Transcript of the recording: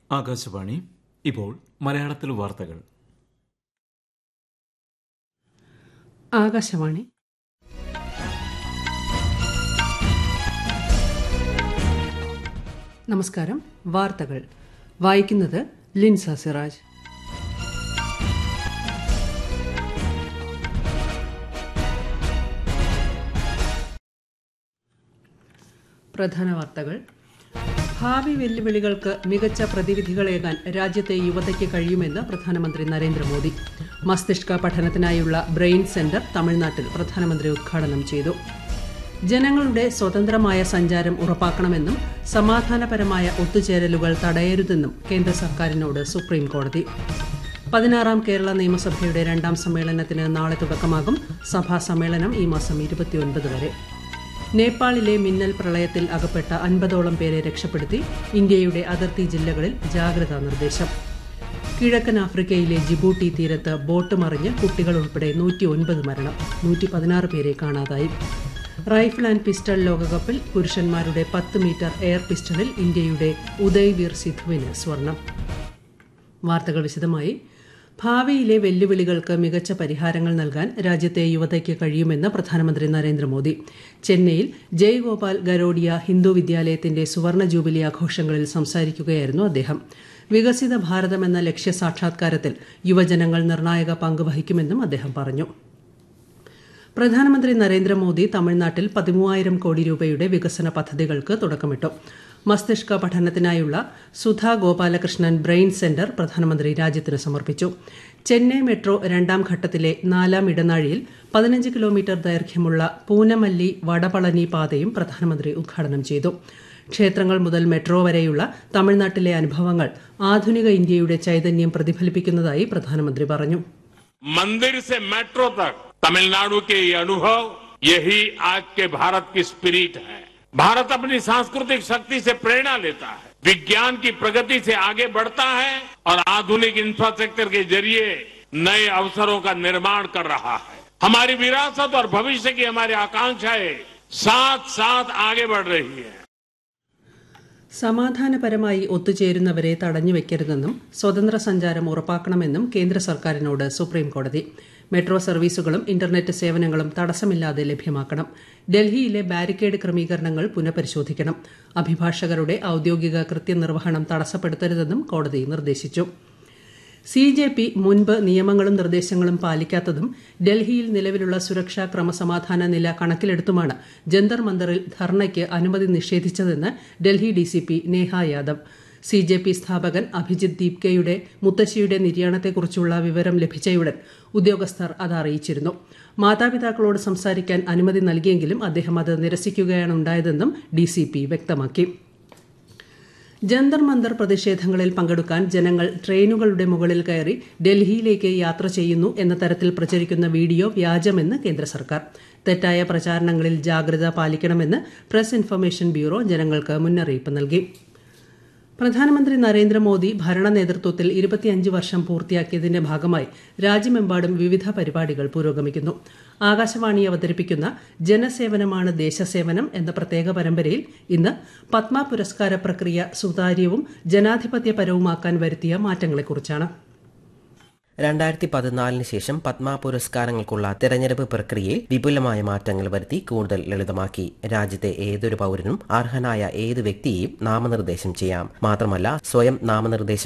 ആകാശവാണി ഇപ്പോൾ മലയാളത്തിൽ വാർത്തകൾ ആകാശവാണി നമസ്കാരം വാർത്തകൾ വായിക്കുന്നത് ലിൻസ സിറാജ് പ്രധാന വാർത്തകൾ ഭാവി വെല്ലുവിളികൾക്ക് മികച്ച പ്രതിവിധികളേകാൻ രാജ്യത്തെ യുവതയ്ക്ക് കഴിയുമെന്ന് പ്രധാനമന്ത്രി നരേന്ദ്രമോദി മസ്തിഷ്ക പഠനത്തിനായുള്ള ബ്രെയിൻ സെന്റർ തമിഴ്നാട്ടിൽ പ്രധാനമന്ത്രി ഉദ്ഘാടനം ചെയ്തു ജനങ്ങളുടെ സ്വതന്ത്രമായ സഞ്ചാരം ഉറപ്പാക്കണമെന്നും സമാധാനപരമായ ഒത്തുചേരലുകൾ തടയരുതെന്നും കേന്ദ്ര സർക്കാരിനോട് സുപ്രീം കോടതി പതിനാറാം കേരള നിയമസഭയുടെ രണ്ടാം സമ്മേളനത്തിന് നാളെ തുടക്കമാകും സഭാ സമ്മേളനം ഈ മാസം ഇരുപത്തിയൊൻപത് വരെ നേപ്പാളിലെ മിന്നൽ പ്രളയത്തിൽ അകപ്പെട്ട അൻപതോളം പേരെ രക്ഷപ്പെടുത്തി ഇന്ത്യയുടെ അതിർത്തി ജില്ലകളിൽ ജാഗ്രതാ നിർദ്ദേശം കിഴക്കൻ ആഫ്രിക്കയിലെ ജിബൂട്ടി തീരത്ത് ബോട്ട് മറിഞ്ഞ് കുട്ടികൾ ഉൾപ്പെടെ നൂറ്റി ഒൻപത് മരണം നൂറ്റി പതിനാറ് പേരെ കാണാതായി റൈഫിൾ ആൻഡ് പിസ്റ്റൾ ലോകകപ്പിൽ പുരുഷന്മാരുടെ പത്ത് മീറ്റർ എയർ പിസ്റ്റളിൽ ഇന്ത്യയുടെ ഉദയ്വീർ സിധുവിന് സ്വർണം വാർത്തകൾ വിശദമായി ഭാവിയിലെ വെല്ലുവിളികൾക്ക് മികച്ച പരിഹാരങ്ങൾ നൽകാൻ രാജ്യത്തെ യുവതയ്ക്ക് കഴിയുമെന്ന് പ്രധാനമന്ത്രി നരേന്ദ്രമോദി ചെന്നൈയിൽ ജയ്ഗോപാൽ ഗരോഡിയ ഹിന്ദു വിദ്യാലയത്തിന്റെ സുവർണ ജൂബിലി ആഘോഷങ്ങളിൽ സംസാരിക്കുകയായിരുന്നു അദ്ദേഹം വികസിത ഭാരതം എന്ന ലക്ഷ്യ സാക്ഷാത്കാരത്തിൽ യുവജനങ്ങൾ നിർണായക പങ്ക് വഹിക്കുമെന്നും അദ്ദേഹം പറഞ്ഞു പ്രധാനമന്ത്രി നരേന്ദ്രമോദി തമിഴ്നാട്ടിൽ പതിമൂവായിരം കോടി രൂപയുടെ വികസന പദ്ധതികൾക്ക് തുടക്കമിട്ടു മസ്തിഷ്ക പഠനത്തിനായുള്ള സുധാ ഗോപാലകൃഷ്ണൻ ബ്രെയിൻ സെന്റർ പ്രധാനമന്ത്രി രാജ്യത്തിന് സമർപ്പിച്ചു ചെന്നൈ മെട്രോ രണ്ടാം ഘട്ടത്തിലെ നാലാം ഇടനാഴിയിൽ പതിനഞ്ച് കിലോമീറ്റർ ദൈർഘ്യമുള്ള പൂനമല്ലി വടപളനി പാതയും പ്രധാനമന്ത്രി ഉദ്ഘാടനം ചെയ്തു ക്ഷേത്രങ്ങൾ മുതൽ മെട്രോ വരെയുള്ള തമിഴ്നാട്ടിലെ അനുഭവങ്ങൾ ആധുനിക ഇന്ത്യയുടെ ചൈതന്യം പ്രതിഫലിപ്പിക്കുന്നതായി പ്രധാനമന്ത്രി പറഞ്ഞു मंदिर से मेट्रो तक तमिलनाडु के ये अनुभव यही आज के भारत की स्पिरिट है भारत अपनी सांस्कृतिक शक्ति से प्रेरणा लेता है विज्ञान की प्रगति से आगे बढ़ता है और आधुनिक इंफ्रास्ट्रक्चर के जरिए नए अवसरों का निर्माण कर रहा है हमारी विरासत और भविष्य की हमारी आकांक्षाएं साथ साथ आगे बढ़ रही है സമാധാനപരമായി ഒത്തുചേരുന്നവരെ തടഞ്ഞുവെക്കരുതെന്നും സ്വതന്ത്ര സഞ്ചാരം ഉറപ്പാക്കണമെന്നും കേന്ദ്ര സർക്കാരിനോട് സുപ്രീം കോടതി മെട്രോ സർവീസുകളും ഇന്റർനെറ്റ് സേവനങ്ങളും തടസ്സമില്ലാതെ ലഭ്യമാക്കണം ഡൽഹിയിലെ ബാരിക്കേഡ് ക്രമീകരണങ്ങൾ പുനഃപരിശോധിക്കണം അഭിഭാഷകരുടെ ഔദ്യോഗിക കൃത്യനിർവഹണം തടസ്സപ്പെടുത്തരുതെന്നും കോടതി നിർദ്ദേശിച്ചു സി ജെ പി മുൻപ് നിയമങ്ങളും നിർദ്ദേശങ്ങളും പാലിക്കാത്തതും ഡൽഹിയിൽ നിലവിലുള്ള സുരക്ഷാ ക്രമസമാധാന നില കണക്കിലെടുത്തുമാണ് ജന്തർ മന്ദറിൽ ധർണയ്ക്ക് അനുമതി നിഷേധിച്ചതെന്ന് Delhi DCP Neha Yadav C J P സ്ഥാപകൻ അഭിജിത് ദീപ്കയുടെ മുത്തശ്ശിയുടെ നിര്യാണത്തെക്കുറിച്ചുള്ള വിവരം ലഭിച്ചയുടൻ ഉദ്യോഗസ്ഥർ അത് അറിയിച്ചിരുന്നു മാതാപിതാക്കളോട് സംസാരിക്കാൻ അനുമതി നൽകിയെങ്കിലും അദ്ദേഹം അത് നിരസിക്കുകയാണ് ഉണ്ടായതെന്നും ഡിസിപി വ്യക്തമാക്കി ജന്തർ മന്ദർ പ്രതിഷേധങ്ങളിൽ പങ്കെടുക്കാൻ ജനങ്ങൾ ട്രെയിനുകളുടെ മുകളിൽ കയറി ഡൽഹിയിലേക്ക് യാത്ര ചെയ്യുന്നു എന്ന തരത്തിൽ പ്രചരിക്കുന്ന വീഡിയോ വ്യാജമെന്ന് കേന്ദ്ര സർക്കാർ തെറ്റായ പ്രചാരണങ്ങളിൽ ജാഗ്രത പാലിക്കണമെന്ന് പ്രസ് ഇൻഫർമേഷൻ ബ്യൂറോ ജനങ്ങൾക്ക് മുന്നറിയിപ്പ് നൽകി പ്രധാനമന്ത്രി നരേന്ദ്രമോദി ഭരണ നേതൃത്വത്തിൽ ഇരുപത്തിയഞ്ച് വർഷം പൂർത്തിയാക്കിയതിന്റെ ഭാഗമായി രാജ്യമെമ്പാടും വിവിധ പരിപാടികൾ പുരോഗമിക്കുന്നു ആകാശവാണി അവതരിപ്പിക്കുന്ന ജനസേവനമാണ് ദേശസേവനം എന്ന പ്രത്യേക പരമ്പരയിൽ ഇന്ന് പത്മ പുരസ്കാര പ്രക്രിയ സുതാര്യവും ജനാധിപത്യപരവുമാക്കാൻ വരുത്തിയ മാറ്റങ്ങളെക്കുറിച്ചാണ് രണ്ടായിരത്തി പതിനാലിന് ശേഷം പത്മ പുരസ്കാരങ്ങൾക്കുള്ള തെരഞ്ഞെടുപ്പ് പ്രക്രിയയിൽ വിപുലമായ മാറ്റങ്ങൾ വരുത്തി കൂടുതൽ ലളിതമാക്കി രാജ്യത്തെ ഏതൊരു പൗരനും അർഹനായ ഏത് വ്യക്തിയെയും നാമനിർദ്ദേശം ചെയ്യാം മാത്രമല്ല സ്വയം നാമനിർദ്ദേശം